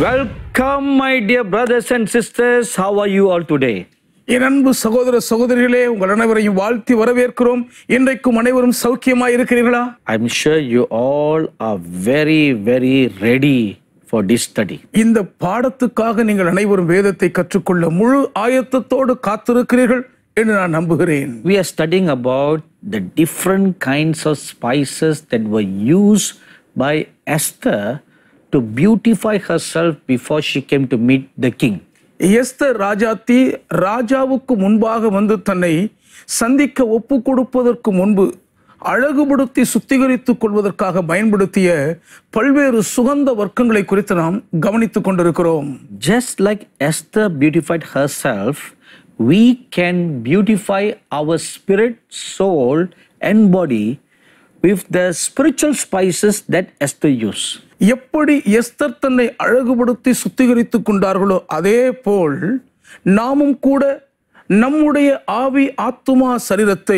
Welcome, my dear brothers and sisters. How are you all today? என் அன்பு சகோதர சகோதரிகளே உங்கள் அனைவரையும் வாழ்த்தி வரவேற்கிறோம் இன்றைக்கும் அனைவரும் சௌக்கியமா இருக்கிறீர்களா I'm sure you all are very, very ready for this study. இந்த பாடத்துக்காக நீங்கள் அனைவரும் வேதத்தை கற்றுக்கொள்ள முழு ஆயத்தத்தோடு காத்திருக்கிறீர்கள் என்று நான் நம்புகிறேன் We are studying about the different kinds of spices that were used by Esther to beautify herself before she came to meet the king. Esther ராஜாத்தி ராஜாவுக்கு முன்பாக வந்து தன்னை சந்திக்க ஒப்பு கொடுப்பதற்கு முன்பு அழகுபடுத்தி சுத்திகரித்துக் கொள்வதற்காக பயன்படுத்திய பல்வேறு சுகந்த வர்க்கங்களை குறித்து நாம் கவனித்துக் கொண்டிருக்கிறோம் Just like Esther beautified herself, we can beautify our spirit, soul, and body with the spiritual spices that Esther used. எப்படி எஸ்தர் தன்னை அழகுபடுத்தி சுத்திகரித்துக் கொண்டார்களோ அதே போல் நாமும் கூட நம்முடைய ஆவி ஆத்துமா சரீரத்தை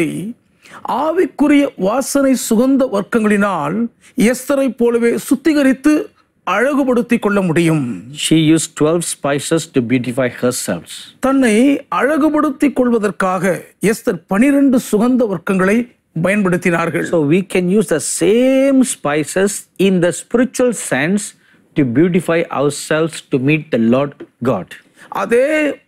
ஆவிக்குரிய வாசனை சுகந்த வர்க்கங்களினால் எஸ்தரை போலவே சுத்திகரித்து அழகுபடுத்திக் கொள்ள முடியும் She used 12 spices to beautify herself. தன்னை அழகுபடுத்திக் கொள்வதற்காக எஸ்தர் பனிரெண்டு சுகந்த வர்க்கங்களை பயன்படுத்தினார்கள் So we can use the same spices in the spiritual sense to beautify ourselves to meet the Lord God. அதே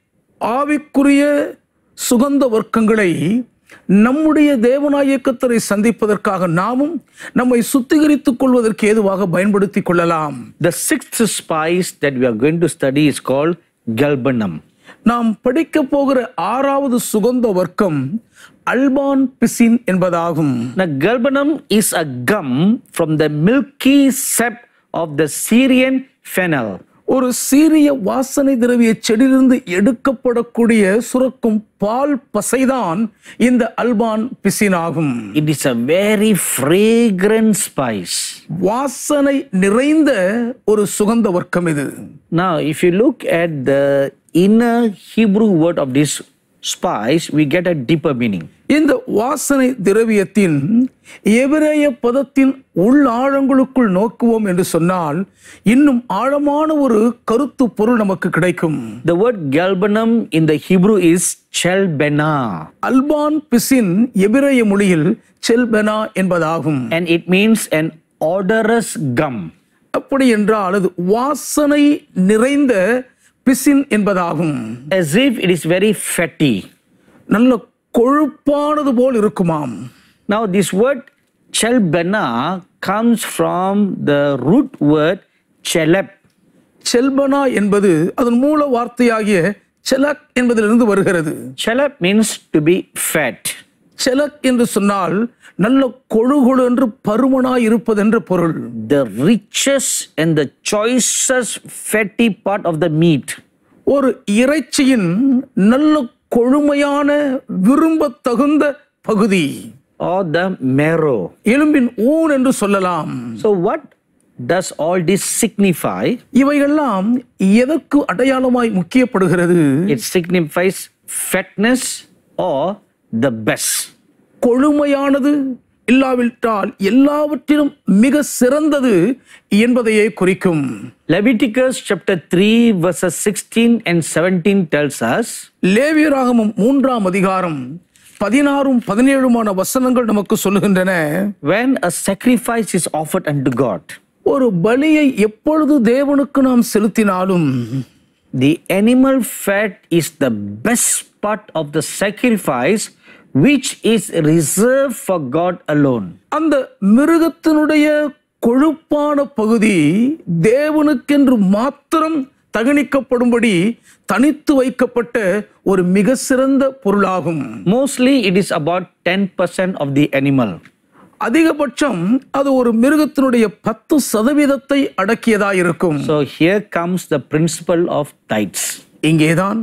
ஆவிக்குரிய சுகந்த வர்க்கங்களை நம்முடைய தேவநாயக்கத்தரை சந்திப்பதற்காக நாமும் நம்மை சுத்திகரித்துக் கொள்வதற்கு ஏதுவாக பயன்படுத்திக் கொள்ளலாம் The sixth spice that we are going to study is called galbanum. நாம் படிக்க போகிற ஆறாவது சுகந்த வர்க்கம் அல்பான் பிசின் என்பதாகும் Now, galbanum is a gum from the milky sap of the Syrian fennel. ஒரு சீரிய வாசனை திரவிய செடியிலிருந்து எடுக்கப்படக்கூடிய சுரக்கும் பால் பசைதான் இந்த அல்பான் பிசின் ஆகும் It is a very fragrant spice. வாசனை நிறைந்த ஒரு சுகந்த வர்க்கம் இது Now, if you look at the inner Hebrew word of this spice, we get a deeper meaning. இந்த வாசனை திரவியத்தின் எபிரேய பதத்தின் உள் ஆழங்களுக்குள் நோக்குவோம் என்று சொன்னால் இன்னும் ஆழமான ஒரு கருத்து பொருள் நமக்கு கிடைக்கும் The word galbanum in the Hebrew is chelbena, அல்பான் பிசின் எபிரேய மொழியில் செல்பெனா என்பதாகும் and it means an odorous gum. அப்படி என்றால் அது வாசனை நிறைந்த பிசின் என்பதாகும் as if it is very fatty. நல்ல கொழுப்பானது போல் இருக்குமாம் Now, this word chelbena comes from the root word chelep. செல்பனா என்பது அதன் மூல வார்த்தையாகிய செலக் என்பதிலிருந்து வருகிறது Chelep means to be fat. செலக் என்று சொன்னால் நல்ல கொழு கொழு என்று பருமனாய் இருப்பது என்று பொருள் The richest and the choicest fatty part of the meat. ஒரு இறைச்சியின் நல்ல கொழுமையான விரும்பத் தகுந்த பகுதி or the marrow. எலும்பின் ஊன் என்று சொல்லலாம் So, what does all this signify? இவையெல்லாம் எதற்கு அடையாளமாய் முக்கியப்படுகிறது It signifies fatness or the best. கொழுமையானது இல்லாவிட்டால் எல்லாவற்றிலும் மிக சிறந்தது என்பதையே குறிக்கும் Leviticus chapter 3, verses 16 and 17 tells us லேவியராகமம் மூன்றாம் அதிகாரம் பதினாறும் பதினேழுமான வசனங்கள் நமக்கு சொல்லுகின்றன when a sacrifice is offered unto God, ஒரு பலியை எப்பொழுது தேவனுக்கு நாம் செலுத்தினாலும் the animal fat is the best part of the sacrifice which is reserved for God alone. அந்த மிருகத்தினுடைய கொழுப்பான பகுதி தேவனுக்கென்று மாத்திரம் தகனிக்கப்படும்படி தனித்து வைக்கப்பட்ட ஒரு மிக சிறந்த பொருளாகும் Mostly, it is about 10% of the animal. அதிகபட்சம் அது ஒரு மிருகத்தினுடைய பத்து சதவீதத்தை அடக்கியதாயிருக்கும் So, here comes the principle of tithes. இங்கேதான்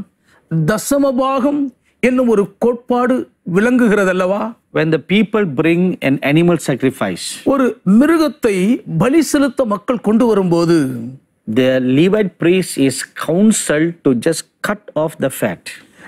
தசமபாகம் என்னும் ஒரு கோட்பாடு விளங்குகிறதல்லவா When the people bring an animal sacrifice, ஒரு மிருகத்தை பலி செலுத்த மக்கள் கொண்டு வரும்போது the Levite priest is counseled to just cut off the fat.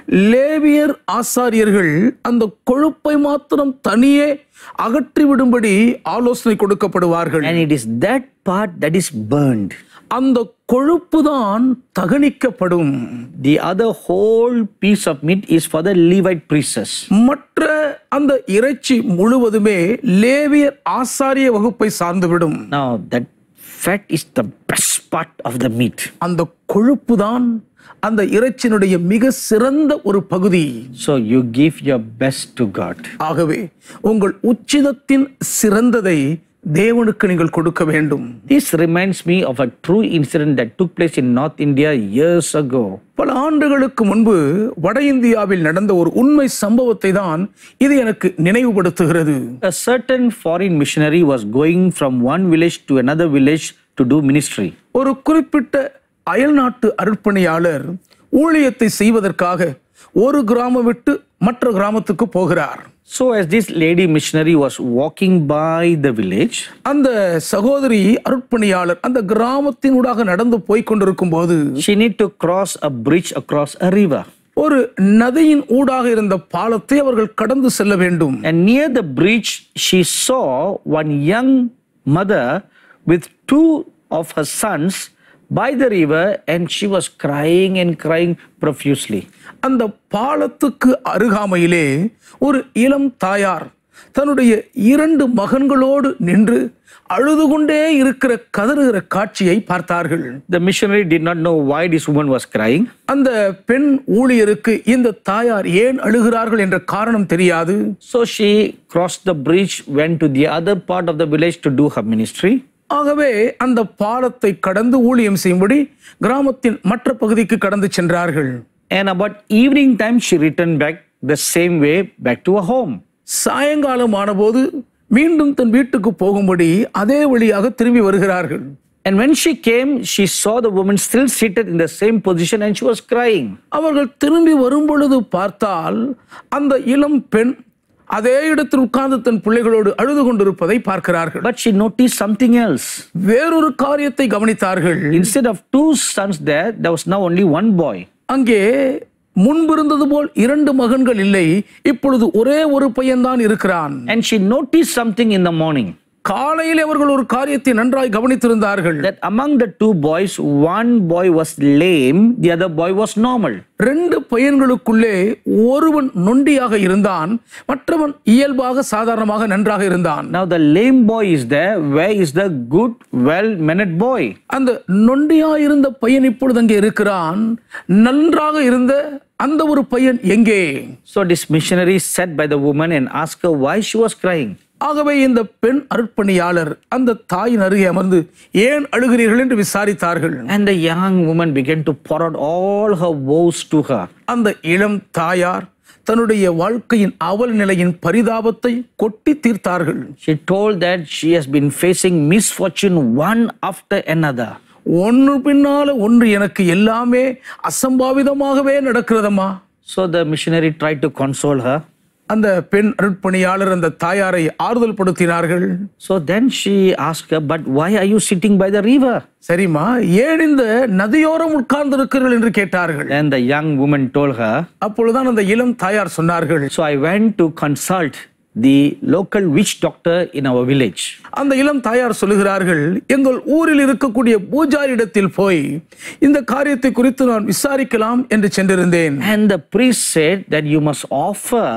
லேவியர் ஆசாரியர்கள் அந்த கொழுப்பை மாத்திரம் தனியே அகற்றிவிடும்படி ஆலோசனை கொடுக்கப்படுவார்கள் And it is that part that is burned. அந்த கொழுப்பு தான் தகனிக்கப்படும் The other whole piece of meat is for the Levite priests. மற்ற அந்த இறைச்சி முழுவதுமே லேவியர் ஆசாரிய வகுப்பை சார்ந்துவிடும் Now, that fat is the best part of the meat. அந்த கொழுப்பு தான் அந்த இறைச்சியினுடைய மிக சிறந்த ஒரு பகுதி So, you give your best to God. ஆகவே உங்கள் உச்சிதத்தின் சிறந்ததை தேவனுக்கு நீங்கள் கொடுக்க வேண்டும் This reminds me of a true incident that took place in North India years ago. பல ஆண்டுகளுக்கு முன்பு வட இந்தியாவில் நடந்த ஒரு உண்மை சம்பவத்தை தான் இது எனக்கு நினைவுபடுத்துகிறது A certain foreign missionary was going from one village to another village to do ministry. ஒரு குறிப்பிட்ட அயல்நாட்டு அர்ப்பணியாளர் ஊழியத்தை செய்வதற்காக ஒரு கிராமம் விட்டு மற்ற கிராமத்துக்கு போகிறார் So, as this lady missionary was walking by the village, அந்த சகோதரி அர்ப்பணியாளர் அந்த கிராமத்தினூடாக நடந்து போய் கொண்டிருக்கும் போது she need to cross a bridge across a river. ஒரு நதியின் ஊடாக இருந்த பாலத்தை அவர்கள் கடந்து செல்ல வேண்டும் And near the bridge, she saw one young mother with two of her sons by the river, and she was crying and crying profusely. அந்த பாலத்துக்கு அருகாமையிலே ஒரு இளம் தாயார் தன்னுடைய இரண்டு மகன்களோடு நின்று அழுது கொண்டே இருக்கிற கதறுகிற காட்சியை பார்த்தார்கள் The missionary did not know why this woman was crying. அந்த பெண் ஊழியருக்கு இந்த தாயார் ஏன் அழுகிறார்கள் என்ற காரணம் தெரியாது So she crossed the bridge, went to the other part of the village to do her ministry. ஆகவே அந்த பாலத்தை கடந்து ஊழியம் செய்யும்படி கிராமத்தின் மற்ற பகுதிக்கு கடந்து சென்றார்கள் And about evening time, she returned back the same way back to her home. சாயங்காலம் ஆனபோது மீண்டும் தன் வீட்டுக்கு போகும்படி அதே வழியாக திரும்பி வருகிறார்கள் And when she came, she saw the woman still seated in the same position and she was crying. அவர்கள் திரும்பி வரும் பொழுது பார்த்தால் அந்த இளம் பெண் அதே இடத்தில் உட்கார்ந்து தன் பிள்ளைகளோடு அழுது கொண்டிருப்பதை பார்க்கிறார்கள் But she noticed something else. வேறொரு காரியத்தை கவனித்தார்கள் Instead of two sons there, there was now only one boy. அங்கே முன்பிருந்தது போல் இரண்டு மகன்கள் இல்லை இப்பொழுது ஒரே ஒரு பையன்தான் இருக்கிறான் And she noticed something in the morning காலையில் அவர்கள் ஒரு காரியத்தை நன்றாய் கவனித்திருந்தார்கள் that among the two boys, one boy was lame, the other boy was normal. ரெண்டு பையன்களுக்குள்ளே ஒருவன் நொண்டியாக இருந்தான் மற்றவன் இயல்பாக சாதாரணமாக நன்றாக இருந்தான் Now the lame boy is there. Where is the good, well mannered boy? அந்த நொண்டியா இருந்த பையன் இப்பொழுது அங்கே இருக்கிறான் நன்றாக இருந்த அந்த ஒரு பையன் எங்கே So this missionary sat by the woman and asked her why she was crying. ஆகவே இந்த பெண் அர்ப்பணியாளர் அந்த தாயின் அருகே அமர்ந்து ஏன் அழுகிறீர்கள் என்று விசாரித்தார்கள் And the young woman began to pour out all her woes to her. அந்த இளம் தாயார் தன்னுடைய வாழ்க்கையின் அவல் நிலையின் பரிதாபத்தை கொட்டி தீர்த்தார்கள் She told that she has been facing misfortune one after another. ஒன்று பின்னால ஒன்று எனக்கு எல்லாமே அசம்பாவிதமாகவே நடக்கிறதம்மா So the missionary tried to console her. அந்த பெண் அருட்பணியாளர் அந்த தாயாரை ஆறுதல் படுத்தினார்கள் So then she asked her, But why are you sitting by the river? சரிம்மா ஏன் இந்த நதியோரம் உட்கார்ந்திருக்கிறீர்கள் என்று கேட்டார்கள் Then the young woman told her, அப்பொழுதுதான் அந்த இளம் தாயார் சொன்னார்கள் So I went to consult the local witch doctor in our village. அந்த இளம் தாயார் சொல்லுகிறார்கள் எங்கள் ஊரில் இருக்கக்கூடிய பூஜாரிடத்தில் போய் இந்த காரியத்தை குறித்து நான் விசாரிக்கலாம் என்று சென்றிருந்தேன் And the priest said that you must offer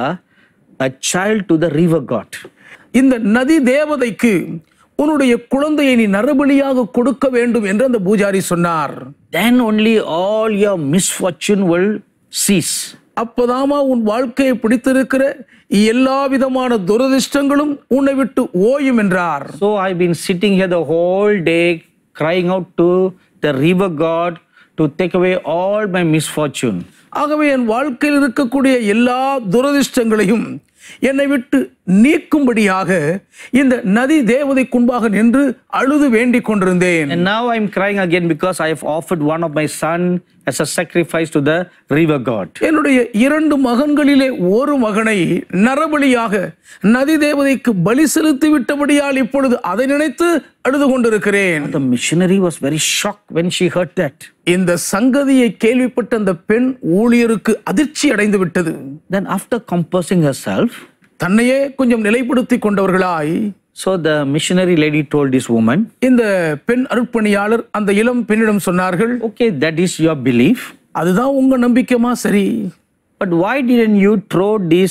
a child to the river god. இந்த நதி தேவதைக்கு உன்னுடைய குழந்தையை நீ நரபலியாக கொடுக்க வேண்டும் என்று அந்த பூஜாரி சொன்னார் Then only all your misfortune will cease. அப்பதாமா உன் வாழ்க்கையை பிடித்திருக்கிற எல்லா விதமான துரதிர்ஷ்டங்களும் உன்னை விட்டு ஓயும் என்றார் So I've been sitting here the whole day crying out to the river god to take away all my misfortune. ஆகவே என் வாழ்க்கையில் இருக்கக்கூடிய எல்லா துரதிர்ஷ்டங்களையும் என்னை விட்டு நீக்கும்படியாக இந்த நதி தேவதைக்குன்பாக நின்று அழுது வேண்டிக் கொண்டிருந்தேன் And now I'm crying again because I have offered one of my son as a sacrifice to the river god. என்னுடைய இரண்டு மகன்களிலே ஒரு மகனை நரபலியாக நதி தேவதைக்கு பலி செலுத்தி விட்டபடியால் இப்பொழுது அதை நினைத்து அழுது கொண்டிருக்கிறேன் The missionary was very shocked when she heard that. இந்த சங்கதியை கேள்விப்பட்ட அந்த பெண் ஊழியருக்கு அதிர்ச்சி அடைந்து விட்டது Then, after composing herself, தன்னையே கொஞ்சம் நிலைப்படுத்தி கொண்டவர்களாய் so the missionary lady told this woman, இந்த பெண் அருட்பணியாளர் அந்த இளம் பெண்ணிடம் சொன்னார்கள் Okay, that is your belief, அதுதான் உங்க நம்பிக்கைமா சரி but why didn't you throw this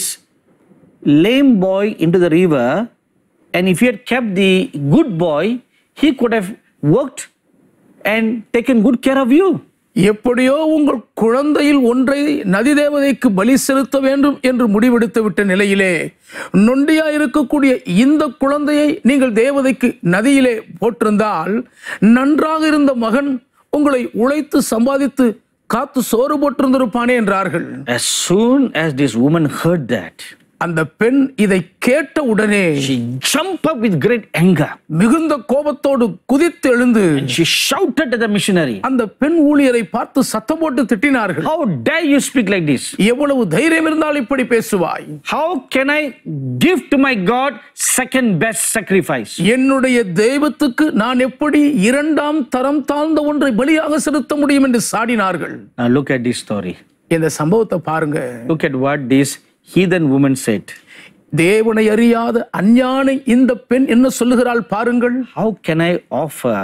lame boy into the river? And if you had kept the good boy, he could have worked and taken good care of you. எப்படியோ உங்கள் குழந்தையில் ஒன்றை நதி தேவதைக்கு பலி செலுத்த வேண்டும் என்று முடிவெடுத்து விட்ட நிலையிலே நொண்டியா இருக்கக்கூடிய இந்த குழந்தையை நீங்கள் தேவதைக்கு நதியிலே போட்டிருந்தால் நன்றாக இருந்த மகன் உங்களை உழைத்து சம்பாதித்து காத்து சோறு போட்டிருந்திருப்பானே என்றார்கள் As soon as this woman heard that, அந்த பெண் இதை கேட்ட உடனே she jumped up with great anger. மிகுந்த கோபத்தோடு குதித்து எழுந்து She shouted at the missionary, அந்த பெண் ஊழியரை பார்த்து சத்தம் போட்டு திட்டினார்கள் How dare you speak like this? எவ்வளவு தைரியம் இருந்தால் இப்படி பேசுவாய் How can I give to my God second best sacrifice? என்னுடைய தெய்வத்துக்கு நான் எப்படி இரண்டாம் தரம் தாழ்ந்த ஒன்றை பலியாக செலுத்த முடியும் என்று சாடினார்கள் Now look at this story. இந்த சம்பவத்தை பாருங்க Look at what this heathen woman said. தேவனை அறியாத அஞ்ஞானை இந்த பெண் என்ன சொல்லுகிறாள் பாருங்கள் How can I offer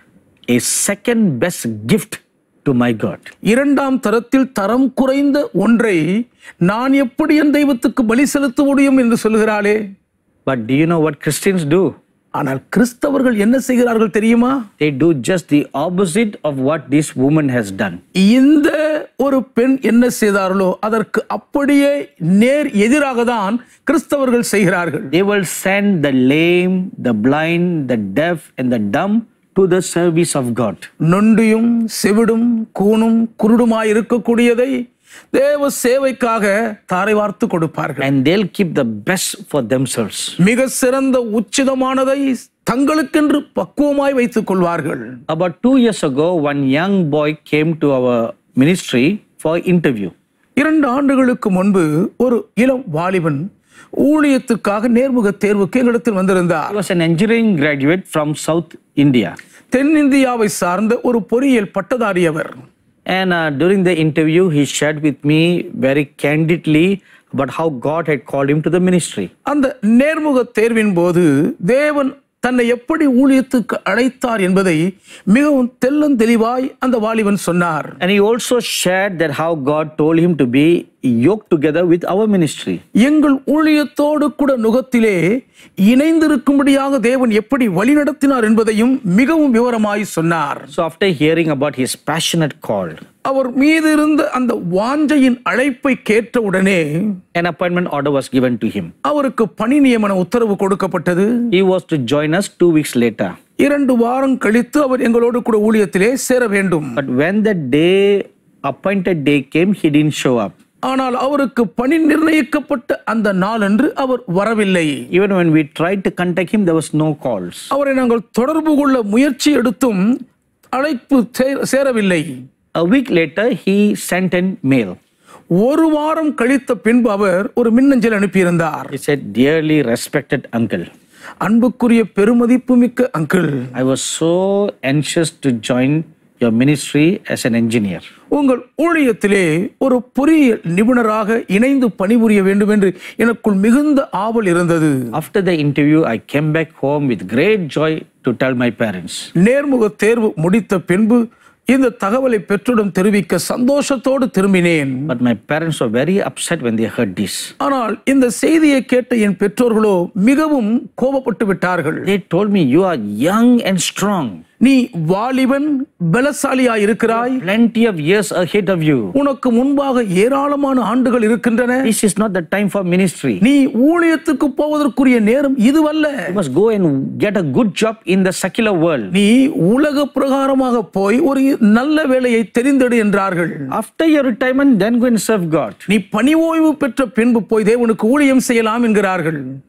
a second best gift to my God? இரண்டாம் தரத்தில் தரம் குறைந்த ஒன்றை நான் எப்படி என் தெய்வத்துக்கு பலி செலுத்த முடியும் என்று சொல்லுகிறாளே But do you know what Christians do? ஆனால் கிறிஸ்தவர்கள் என்ன செய்கிறார்கள் தெரியுமா They do just the opposite of what this woman has done. இந்த ஒரு பெண் என்ன செய்தார்களோ அதற்கு அப்படியே நேர் எதிராக தான் கிறிஸ்தவர்கள் செய்கிறார்கள் They will send the lame, the blind, the deaf, and the dumb to the service of God. நொண்டியும் செவிடும் கூணும் குருடுமாய் இருக்கக்கூடியதை தேவ சேவைக்காக தாரை வார்த்து கொடுப்பார்கள் And they'll keep the best for themselves. மிக சிறந்த உச்சிதமானதை தங்களுக்கென்று பக்குவமாய் வைத்துக் கொள்வார்கள் About two years ago, one young boy came to our ministry for interview. இரண்டு ஆண்டுகளுக்கு முன்பு ஒரு இளம் வாலிபன் ஊழியத்துக்காக நேர்முக தேர்வுக்கு எங்களிடத்தில் வந்திருந்தார் He was an engineering graduate from South India. தென்னிந்தியாவை சார்ந்த ஒரு பொறியியல் பட்டதாரி அவர் And uh, during the interview, he shared with me very candidly about how God had called him to the ministry. அந்த நேர்முக தேர்வின் போது தேவன் தன்னை எப்படி ஊழியத்துக்கு அழைத்தார் என்பதை மிகவும் தெள்ளந்தெளிவாய் அந்த வாலிபன் சொன்னார் And he also shared that how God told him to be yoked together with our ministry. எங்கள் ஊழியத்தோடு கூட நுகத்திலே இணைந்திருக்கும்படியாக தேவன் எப்படி வழிநடத்தினார் என்பதையும் மிகவும் விவரமாய் சொன்னார் So after hearing about his passionate call, அவர் மீது இருந்த அந்த வாஞ்சையின் அழைப்பை கேட்ட உடனே an appointment order was given to him. அவருக்கு பணி நியமன உத்தரவு கொடுக்கப்பட்டது He was to join us two weeks later. இரண்டு வாரம் கழித்து அவர் எங்களோடு கூட ஊழியத்திலே சேர வேண்டும் But when the day, appointed day came, he didn't show up. ஆனால் அவருக்கு பணி நிர்ணயிக்கப்பட்ட அந்த நாளன்று அவர் வரவில்லை Even when we tried to contact him, there was no calls. அவரை நாங்கள் தொடர்பு கொள்ள முயற்சி எடுத்தும் அழைப்பு சே- சேரவில்லை A week later, he sent an mail. ஒரு வாரம் கழித்த பின்பு அவர் ஒரு மின்னஞ்சல் அனுப்பியிருந்தார் He said, Dearly respected uncle, அன்புக்குரிய பெருமதிப்புமிக்க uncle I was so anxious to join your ministry as an engineer. உங்கள் ஊழியத்திலே ஒரு பொறியியல் நிபுணராக இணைந்து பணிபுரிய வேண்டும் என்று எனக்குள் மிகுந்த ஆவல் இருந்தது After the interview, I came back home with great joy to tell my parents. நேர்முக தேர்வு முடித்த பின்பு இந்த தகவலை பெற்றோரிடம் தெரிவிக்க சந்தோஷத்தோடு திரும்பினேன் But my parents were very upset when they heard this. ஆனால் இந்த செய்தியை கேட்ட என் பெற்றோர்களோ மிகவும் கோபப்பட்டு விட்டார்கள் They told me, You are young and strong, நீ வாலிபன் பலசாலியாய் இருக்கிறாய் plenty of years ahead of you. உனக்கு முன்பாக ஏராளமான ஆண்டுகள் இருக்கின்றன This is not the time for ministry. நீ ஊழியத்துக்கு போவதற்குரிய நேரம் இதுவல்ல You must go and get a good job in the secular world. நீ உலக பிரகாரமாக போய் ஒரு நல்ல வேலையை தெரிந்தெடு என்றார்கள் After your retirement, then go and serve God. நீ பணி ஓய்வு பெற்ற பின்பு போய் தேவனுக்கு ஊழியம் செய்யலாம் என்கிறார்கள்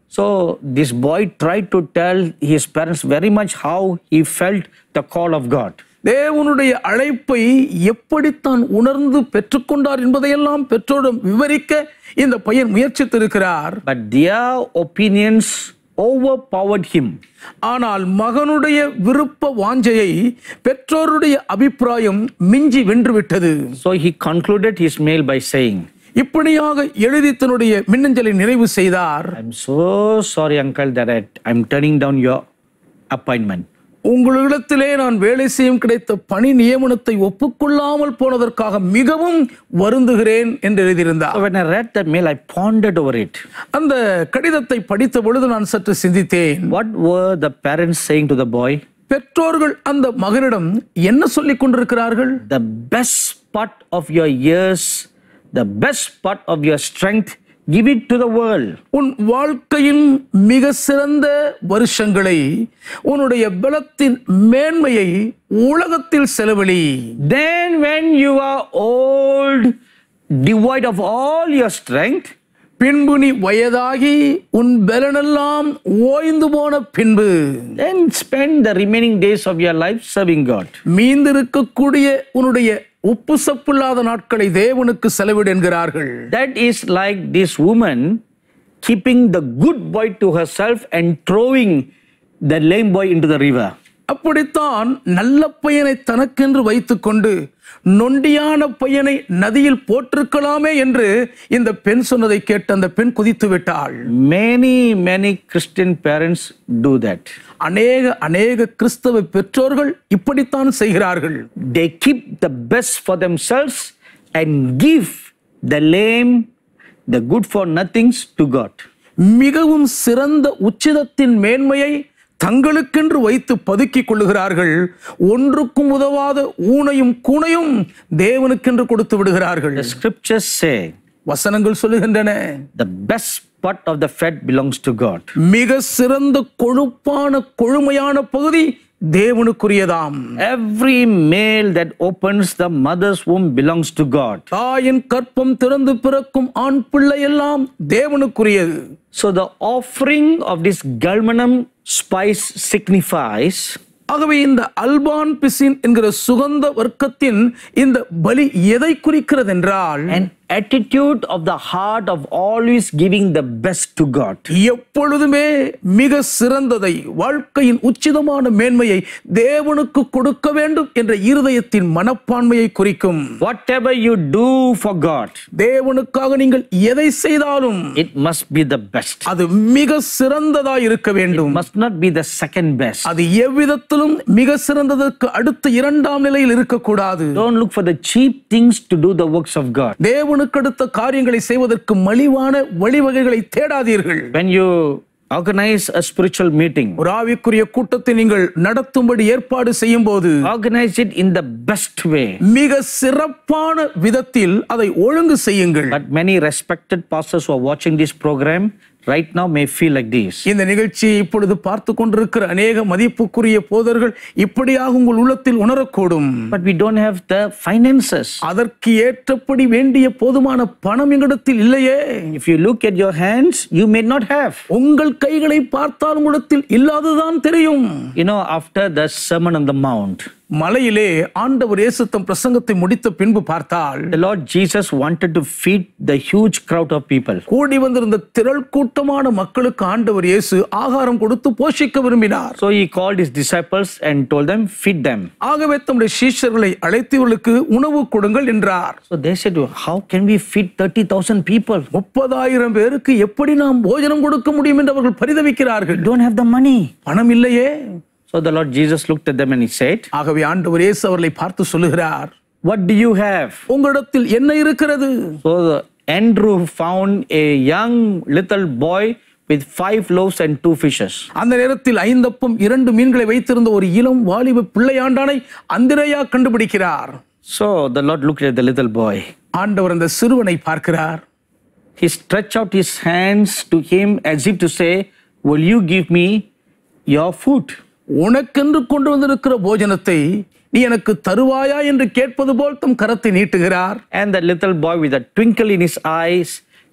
So this boy tried to tell his parents very much how he felt the call of God. தேவனுடைய அழைப்பை எப்படித்தான் உணர்ந்து பெற்றுக்கொண்டார் என்பதையெல்லாம் பெற்றோரிடம் விவரிக்க இந்த பையன் முயற்சித்திருக்கிறார் But their opinions overpowered him. ஆனால் மகனுடைய விருப்ப வாஞ்சையை பெற்றோருடைய அபிப்பிராயம் மிஞ்சி வென்றுவிட்டது So he concluded his mail by saying, இப்படியாக எழுதி தன்னுடைய மின்னஞ்சலை நிறைவு செய்தார் I'm so sorry, uncle, that I, I'm turning down your appointment. உங்களிடத்திலே நான் வேலை செய்யும் கிடைத்த பணி நியமனத்தை ஒப்புக்கொள்ளாமல் போனதற்காக மிகவும் வருந்துகிறேன் என்று எழுதியிருந்தார் So when I read that mail, I pondered over it. அந்த கடிதத்தை படித்த பொழுது நான் சற்று சிந்தித்தேன் What were the parents saying to the boy? பெற்றோர்கள் அந்த மகனிடம் என்ன சொல்லிக் கொண்டிருக்கிறார்கள் The best part of your years, the best part of your strength, give it to the world. உன் வாழ்க்கையின் மிக சிறந்த வருஷங்களை உன்னுடைய பலத்தின் மேன்மையை உலகத்தில் செலவழி Then, when you are old, devoid of all your strength, பின்பு நீ வயதாகி உன் பலனெல்லாம் ஓய்ந்து போன பின்பு then spend the remaining days of your life serving God. மீந்திருக்கக்கூடிய உன்னுடைய உப்பு சப்பில்லாத நாட்களை தேவனுக்கு செலவிடு என்கிறார்கள் That is like this woman keeping the good boy to herself and throwing the lame boy into the river. அப்படித்தான் நல்ல பையனை தனக்கென்று வைத்துக்கொண்டு நொண்டியான பையனை நதியில் போட்டிருக்கலாமே என்று இந்த பெண் சொன்னதை கேட்டு அந்த பெண் குதித்து விட்டாள் Many, many Christian parents do that. அநேக அநேக கிறிஸ்தவ பெற்றோர்கள் இப்படித்தான் செய்கிறார்கள் They keep the best for themselves and give the lame, the good for nothings to God. மிகவும் சிறந்த உச்சிதத்தின் மேன்மையை தங்களுக்கென்று வைத்து பதுக்கிக் கொள்ளுகிறார்கள் ஒன்றுக்கும் உதவாத ஊனையும் கூனையும் தேவனுக்கென்று கொடுத்து விடுகிறார்கள் The scriptures say வசனங்கள் சொல்லுகின்றன the best part of the fat belongs to God. மிக சிறந்த கொழுப்பான கொழுமையான பகுதி தேவனுக்குரியதாம் Every male that opens the mother's womb belongs to God. தாயின் கற்பம் திறந்து பிறக்கும் ஆண் பிள்ளை எல்லாம் தேவனுக்குரியது So the offering of this galbanum spice signifies ஆகவே இந்த அல்பான் பிசின் என்கிற சுகந்த வர்க்கத்தின் இந்த பலி எதை குறிக்கிறது என்றால் an attitude of the heart of always giving the best to God. எப்பொழுதுமே மிக சிறந்ததை வாழ்க்கையின் உச்சிதமான மேன்மையை தேவனுக்கு கொடுக்க வேண்டும் என்ற இருதயத்தின் மனப்பான்மையை குறிக்கும் Whatever you do for God, தேவனுக்காக நீங்கள் எதை செய்தாலும் it must be the best. அது மிக சிறந்ததாய் இருக்க வேண்டும் Must not be the second best. அது எவ்விதத்திலும் மிக சிறந்ததற்கு அடுத்த இரண்டாம் நிலையில் இருக்கக்கூடாது Don't look for the cheap things to do the works of God. தேவனுக்கு அடுத்த காரியங்களை செய்வதற்கு மலிவான வழிவகைகளை தேடாதீர்கள் When you organize a spiritual meeting, ஒரு ஆவிக்குரிய கூட்டத்தை நீங்கள் நடத்தும்படி ஏற்பாடு செய்யும் போது organize it in the best way. மிக சிறப்பான விதத்தில் அதை ஒழுங்கு செய்யுங்கள் But many respected pastors who are watching this program right now may feel like this. இந்த நிகழ்ச்சியை இப்பொழுது பார்த்து கொண்டிருக்கிற அநேக மதிப்புக்குரிய போதர்கள் இப்படியாக உங்கள் உள்ளத்தில் உணரக்கூடும் But we don't have the finances. அதற்கு ஏற்றபடி வேண்டிய போதுமான பணம் எங்களிடத்தில் இல்லையே If you look at your hands, you may not have. உங்கள் கைகளை பார்த்தால் உங்களிடத்தில் இல்லாததான் தெரியும் You know, after the Sermon on the Mount, மலையிலே ஆண்டவர் இயேசு தம் பிரசங்கத்தை முடித்த பின்பு பார்த்தால் the Lord Jesus wanted to feed the huge crowd of people. கூடி வந்திருந்த திரள் கூட்டமான மக்களுக்கு ஆண்டவர் இயேசு ஆகாரம் கொடுத்து போஷிக்க விரும்பினார் So he called his disciples and told them, Feed them. ஆகவே தம்முடைய சீஷர்களை அழைத்தவர்களுக்கு உணவு கொடுங்கள் என்றார் So they said, How can we feed 30,000 people? முப்பதாயிரம் பேருக்கு எப்படி நாம் போஜனம் கொடுக்க முடியும் என்று அவர்கள் பரிதவிக்கிறார்கள் We don't have the money. பணம் இல்லையே So the Lord Jesus looked at them and he said, ஆகவே ஆண்டவர் இயேசு அவர்களை பார்த்து சொல்லுகிறார் What do you have? உங்களிடத்தில் என்ன இருக்கிறது So the Andrew found a young little boy with five loaves and two fishes. அந்த நேரத்தில் ஐந்தப்பம் இரண்டு மீன்களை வைத்திருந்த ஒரு இளம் வாலிப பிள்ளையாண்டானை அந்திரையா கண்டுபிடிக்கிறார் So the Lord looked at the little boy. ஆண்டவர் அந்த சிறுவனை பார்க்கிறார் He stretched out his hands to him as if to say, Will you give me your food? உனக்கென்று கொண்டு வந்திருக்கிற போஜனத்தை நீ எனக்கு தருவாயா என்று கேட்பது போல் தம் கரத்தை நீட்டுகிறார் And the little boy, with a twinkle in his eyes,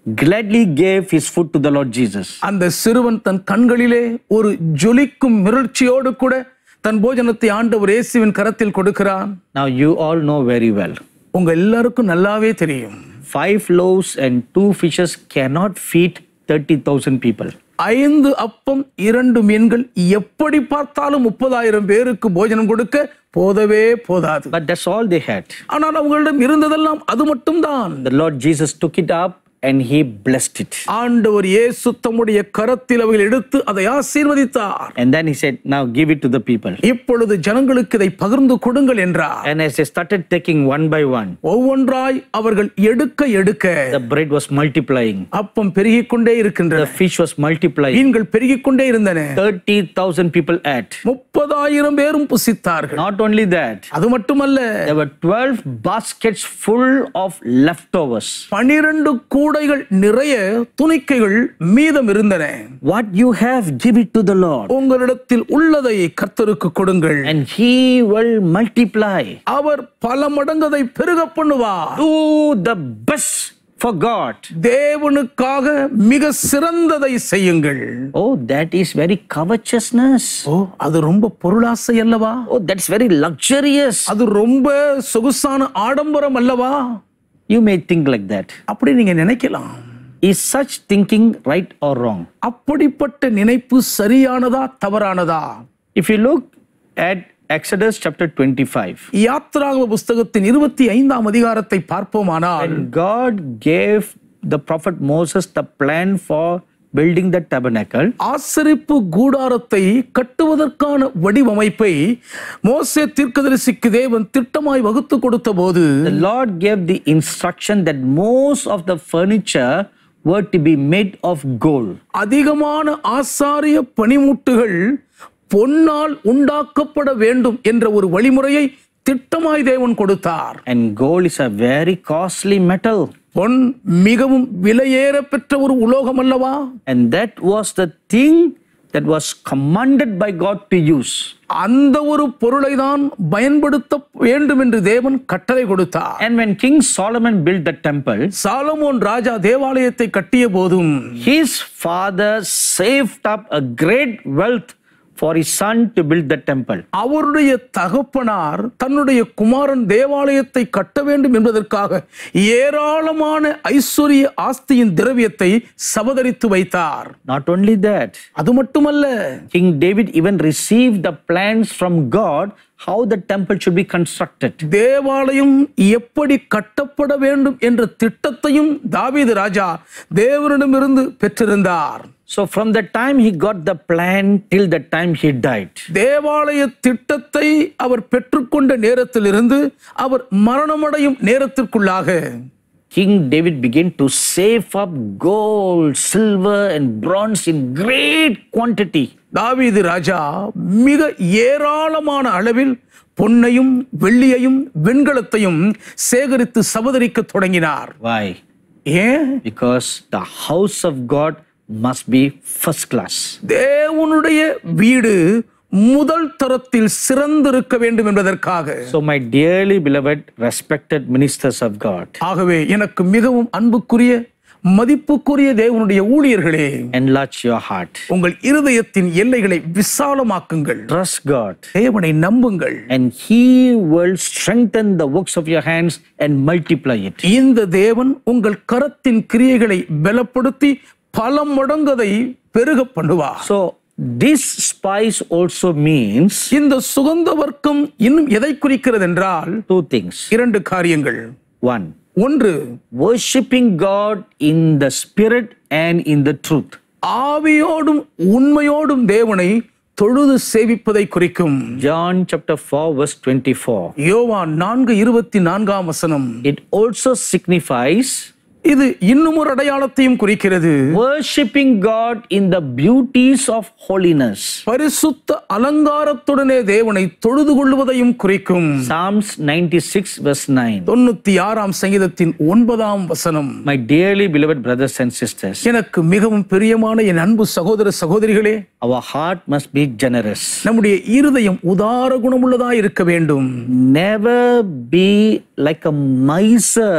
gladly gave his food to the Lord Jesus. அந்த சிறுவன் தன் கண்களிலே ஒரு ஜொலிக்கும் மிரட்சியோடு கூட தன் போஜனத்தை ஆண்டவர் இயேசுவின் கரத்தில் கொடுக்கிறான் Now you all know very well. உங்க எல்லாருக்கும் நல்லாவே தெரியும் Five loaves and two fishes cannot feed 30,000 people. ஐந்து அப்பம் இரண்டு மீன்கள் எப்படி பார்த்தாலும் முப்பதாயிரம் பேருக்கு போஜனம் கொடுக்க போதவே போதாது But that's all they had. ஆனால் அவங்களிடம் இருந்ததெல்லாம் அது மட்டும்தான் The Lord Jesus took it up and he blessed it. ஆண்டவர் இயேசு தம்முடைய கரத்தில் அவைகள் எடுத்து அதை ஆசீர்வதித்தார் And then he said, Now give it to the people. இப்பொழுது ஜனங்களுக்கு இதை பகிர்ந்து கொடுங்கள் என்றார் And as they started taking one by one, ஒவ்வொன்றாய் அவர்கள் எடுக்க எடுக்க the bread was multiplying, அப்பம் பெருகிக் கொண்டே the இருக்கின்றன fish was multiplying. மீன்கள் பெருகிக் கொண்டே இருந்தன 30,000 people ate. முப்பதாயிரம் பேரும் புசித்தார்கள் Not only that, அது மட்டுமல்ல there were 12 baskets full of leftovers. பனிரெண்டு கூடைகள் நிறைய துணிக்கைகள் மீதம் இருந்தன What you have, give it to the Lord, உங்களிடத்தில் உள்ளதை கர்த்தருக்கு கொடுங்கள் and He will multiply. அவர் பல மடங்கு அதை பெருக பண்ணுவார் Do the best for God. தேவனுக்காக மிக சிறந்ததை செய்யுங்கள் Oh, that is very covetousness. ஓ அது ரொம்ப பொருளாசை அல்லவா Oh, that's very luxurious. அது ரொம்ப சொகுசான ஆடம்பரம் அல்லவா You may think like that. அப்படி நீங்க நினைக்கலாம் Is such thinking right or wrong? அப்படிப்பட்ட நினைப்பு சரியானதா தவறானதா If you look at Exodus chapter 25, யாத்ராகம புஸ்தகத்தின் இருபத்தி ஐந்தாம் அதிகாரத்தை பார்ப்போமானால் when God gave the prophet Moses the plan for building the tabernacle, ஆசரிப்பு கூடாரத்தை கட்டுவதற்கான வடிவமைப்பை மோசே தீர்க்கதரிசிக்கு தேவன் திட்டமாய் வகுத்து கொடுத்த போது the Lord gave the instruction that most of the furniture were to be made of gold. அதிகமான ஆசாரிய பனிமுட்டுகள் பொன்னால் உண்டாக்கப்பட வேண்டும் என்ற ஒரு வழிமுறையை திட்டமாய் தேவன் கொடுத்தார் And gold is a very costly metal. பொன் மிகவும் விலையேற பெற்ற ஒரு உலோகம் அல்லவா And that was the thing that was commanded by God to use. அந்த ஒரு பொருளை தான் பயன்படுத்த வேண்டும் என்று தேவன் கட்டளை கொடுத்தார் And when King Solomon built the temple, Solomon ராஜா தேவாலயத்தை கட்டிய போதும் his father saved up a great wealth for his son to build the temple. அவருடைய தகப்பனார் தன்னுடைய குமாரன் தேவாலயத்தை கட்ட வேண்டும் என்பதற்காக ஏராளமான ஐஸ்வர்ய ஆஸ்தியின் திரவியத்தை சபதரித்து வைத்தார் Not only that, அது மட்டுமல்ல King David even received the plans from God how the temple should be constructed. தேவாலயம் எப்படி கட்டப்பட வேண்டும் என்ற திட்டத்தையும் தாவீது ராஜா தேவனிடமிருந்து பெற்றிருந்தார் So from the time he got the plan till the time he died, தேவாலய திட்டத்தை அவர் பெற்றுக்கொண்ட நேரத்திலிருந்து அவர் மரணமடையும் நேரத்திற்குள்ளாக King David began to save up gold, silver, and bronze in great quantity. தாவீது ராஜா மிக ஏராளமான அளவில் பொன்னையும் வெள்ளியையும் வெண்கலத்தையும் சேகரித்து சபதரிக்க தொடங்கினார் Why? ஏன் Because the house of God must be first class. தேவனுடைய வீடு முதல் தரத்தில் சிறந்திருக்க வேண்டும் என்பதற்காக So, my dearly beloved, respected ministers of God, ஆகவே எனக்கு மிகவும் அன்புக்குரிய மதிப்புக்குரிய தேவனுடைய ஊழியர்களே enlarge your heart. உங்கள் இருதயத்தின் எல்லைகளை விசாலமாக்குங்கள் Trust God, தேவனை நம்புங்கள் and He will strengthen the works of your hands and multiply it. இந்த தேவன் உங்கள் கரத்தின் கிரியைகளை பலப்படுத்தி பல மடங்கதை பெருக பண்ணுவார் So, this spice also means இந்த சுகந்த வர்க்கம் இன்னும் எதை குறிக்கிறது என்றால் two things. இரண்டு காரியங்கள் One, ஒன்று worshiping God in the spirit and in the truth. ஆவியோடும் உண்மையோடும் தேவனை தொழுது சேவிப்பதை குறிக்கும் John chapter 4, verse 24. யோவான் நான்கு இருபத்தி நான்காம் வசனம் It also signifies இது இன்னும் ஒரு அடையாளத்தையும் குறிக்கிறது worshiping God in the beauties of holiness. பரிசுத்த அலங்காரத்துடனே தேவனை தொழுது கொள்வதையும் குறிக்கும் Psalms 96, verse 9. தொண்ணூத்தி ஆறாம் சங்கீதத்தின் ஒன்பதாம் வசனம் My dearly beloved brothers and sisters, எனக்கு மிகவும் பிரியமான என் அன்பு சகோதர சகோதரிகளே our heart must be generous. நம்முடைய இருதயம் உதார குணமுள்ளதா இருக்க வேண்டும் Never be like a miser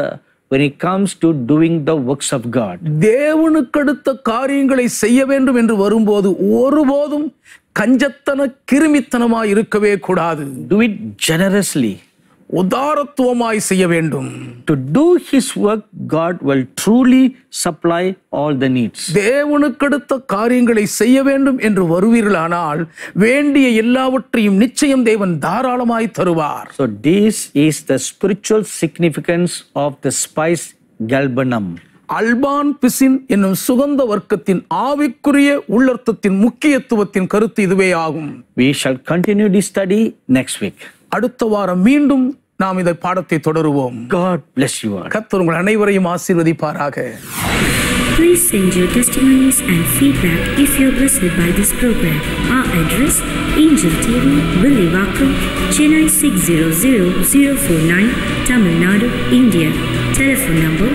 when it comes to doing the works of God. தேவனுக்கடுத்த காரியங்களை செய்ய வேண்டும் என்று வரும்போது ஒருபோதும் கஞ்சத்தன கிருமித்தனமாய் இருக்கவே கூடாது Do it generously. உதாரத்துவமாய் செய்ய வேண்டும் To do His work, God will truly supply all the needs. தேவனுக்கடுத்த காரியங்களை செய்ய வேண்டும் என்று வருவீர்களானால் வேண்டிய எல்லாவற்றையும் நிச்சயம் தேவன் தாராளமாய் தருவார் So, this is the spiritual significance of the spice galbanum. அல்பான் பிசின் என்னும் சுகந்த வர்க்கத்தின் ஆவிக்குரிய உள்ளர்த்தத்தின் முக்கியத்துவத்தின் கருத்து இதுவே ஆகும் We shall continue this study next week. அடுத்த வாரம் மீண்டும் நாம் இந்த பாடத்தை தொடருவோம் God bless you all. கர்த்தர் உங்கள் அனைவரையும் ஆசீர்வதிப்பாராக Please send your testimonies and feedback if you're blessed by this program. Our address Angel TV, Villivakkam, Chennai 600049, Tamil Nadu, India. Telephone number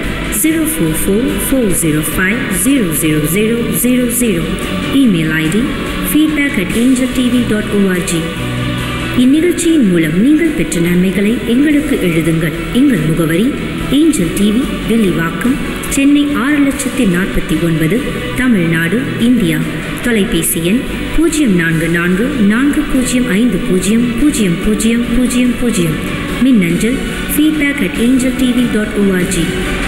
044-405-00000. Email ID feedback at angeltv.org. இந்நிகழ்ச்சியின் மூலம் நீங்கள் பெற்ற நன்மைகளை எங்களுக்கு எழுதுங்கள் எங்கள் முகவரி ஏஞ்சல் டிவி வெள்ளிவாக்கம் சென்னை ஆறு லட்சத்தி நாற்பத்தி ஒன்பது தமிழ்நாடு இந்தியா தொலைபேசி எண் பூஜ்ஜியம் நான்கு நான்கு நான்கு பூஜ்ஜியம் ஐந்து பூஜ்ஜியம் பூஜ்ஜியம் பூஜ்ஜியம் பூஜ்ஜியம் பூஜ்ஜியம் மின்னஞ்சல் feedback at angel TV dot O R G